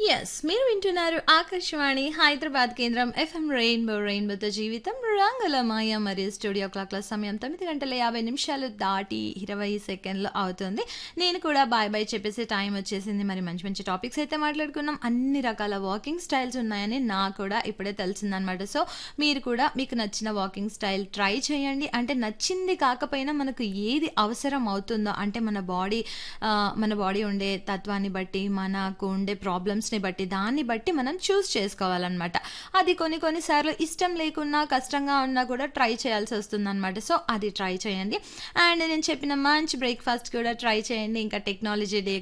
yes మీరు వింటున్నారు ఆకాశవాణి హైదరాబాద్ కేంద్రం ఎఫ్ఎం రెయిన్బో రెయిన్బోతో జీవితం రంగుల మాయ మరియు స్టూడియో క్లాక్ల సమయం తొమ్మిది గంటల యాభై నిమిషాలు దాటి ఇరవై సెకండ్లు అవుతుంది నేను కూడా బాయ్ బాయ్ చెప్పేసే టైం వచ్చేసింది మరి మంచి మంచి టాపిక్స్ అయితే మాట్లాడుకున్నాం అన్ని రకాల వాకింగ్ స్టైల్స్ ఉన్నాయని నాకు కూడా ఇప్పుడే తెలిసిందనమాట సో మీరు కూడా మీకు నచ్చిన వాకింగ్ స్టైల్ ట్రై చేయండి అంటే నచ్చింది కాకపోయినా మనకు ఏది అవసరం అవుతుందో అంటే మన బాడీ మన బాడీ ఉండే తత్వాన్ని బట్టి మనకు ఉండే ప్రాబ్లమ్స్ని బట్టి దాన్ని బట్టి మనం చూస్ చేసుకోవాలన్నమాట అది కొన్ని కొన్నిసార్లు ఇష్టం లేకున్నా కష్టంగా ఉన్నా కూడా ట్రై చేయాల్సి వస్తుంది అనమాట సో అది ట్రై చేయండి అండ్ నేను చెప్పిన మంచి బ్రేక్ఫాస్ట్ కూడా ట్రై చేయండి ఇంకా టెక్నాలజీ డే